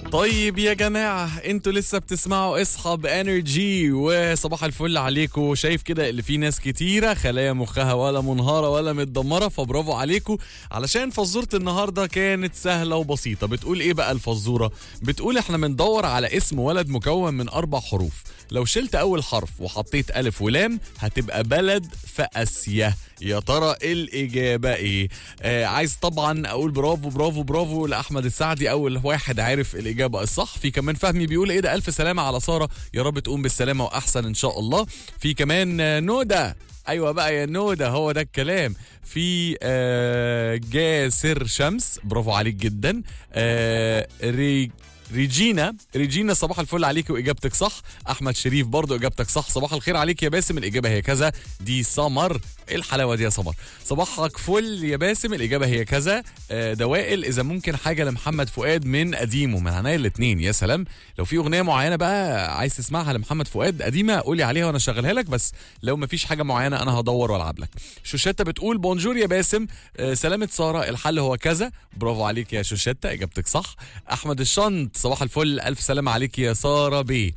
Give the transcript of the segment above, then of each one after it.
طيب يا جماعة انتوا لسه بتسمعوا اصحاب انرجي وصباح الفل عليكم شايف كده اللي في ناس كتيرة خلايا مخها ولا منهارة ولا متدمرة فبرافو عليكم علشان فزورة النهاردة كانت سهلة وبسيطة بتقول ايه بقى الفزورة بتقول احنا بندور على اسم ولد مكون من اربع حروف لو شلت اول حرف وحطيت الف ولام هتبقى بلد في اسيا يا ترى الاجابه ايه آه عايز طبعا اقول برافو برافو برافو لاحمد السعدي اول واحد عارف الاجابه الصح في كمان فهمي بيقول ايه ده الف سلامه على ساره يا رب تقوم بالسلامه واحسن ان شاء الله في كمان آه، نوده ايوه بقى يا نوده هو ده الكلام في آه جاسر شمس برافو عليك جدا آه ري ريجينا ريجينا صباح الفل عليك واجابتك صح احمد شريف برضو اجابتك صح صباح الخير عليك يا باسم الاجابه هي كذا دي سمر ايه الحلاوه دي يا سمر صباحك فل يا باسم الاجابه هي كذا آه، دوائل اذا ممكن حاجه لمحمد فؤاد من قديمه من عناية الاثنين يا سلام لو في اغنيه معينه بقى عايز تسمعها لمحمد فؤاد قديمه قولي عليها وانا اشغلها لك بس لو ما فيش حاجه معينه انا هدور والعب لك شوشته بتقول بونجور يا باسم آه، سلامه ساره الحل هو كذا برافو عليك يا شوشته اجابتك صح احمد الشنط صباح الفل الف سلام عليك يا ساره بيه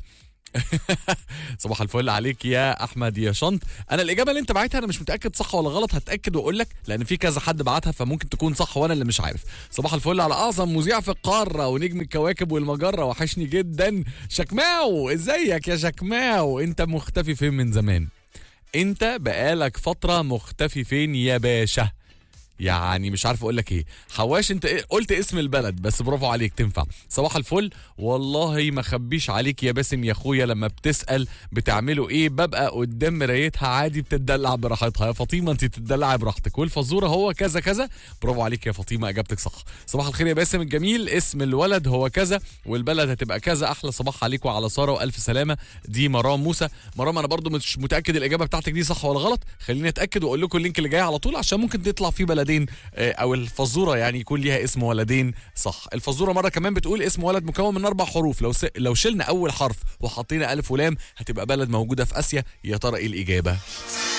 صباح الفل عليك يا احمد يا شنط انا الاجابه اللي انت بعتها انا مش متاكد صح ولا غلط هتاكد واقول لك لان في كذا حد بعتها فممكن تكون صح وانا اللي مش عارف صباح الفل على اعظم مذيع في القاره ونجم الكواكب والمجره وحشني جدا شكماو ازيك يا شكماو انت مختفي فين من زمان انت بقالك فتره مختفي فين يا باشا يعني مش عارف اقول لك ايه حواش انت إيه؟ قلت اسم البلد بس برافو عليك تنفع صباح الفل والله ما خبيش عليك يا باسم يا اخويا لما بتسال بتعملوا ايه ببقى قدام مرايتها عادي بتدلع براحتها يا فاطمه انت تدلعي براحتك والفزوره هو كذا كذا برافو عليك يا فاطمه اجابتك صح صباح الخير يا باسم الجميل اسم الولد هو كذا والبلد هتبقى كذا احلى صباح عليك وعلى ساره والف سلامه دي مرام موسى مرام انا برضو مش متاكد الاجابه بتاعتك دي صح ولا غلط خليني اتاكد واقول لكم اللينك اللي جاي على طول عشان ممكن تطلع فيه بلدين آه، او الفزوره يعني يكون ليها اسم ولدين صح الفزوره مره كمان بتقول اسم ولد مكون من اربع حروف لو س... لو شلنا اول حرف وحطينا الف ولام هتبقى بلد موجوده في اسيا يا ترى ايه الاجابه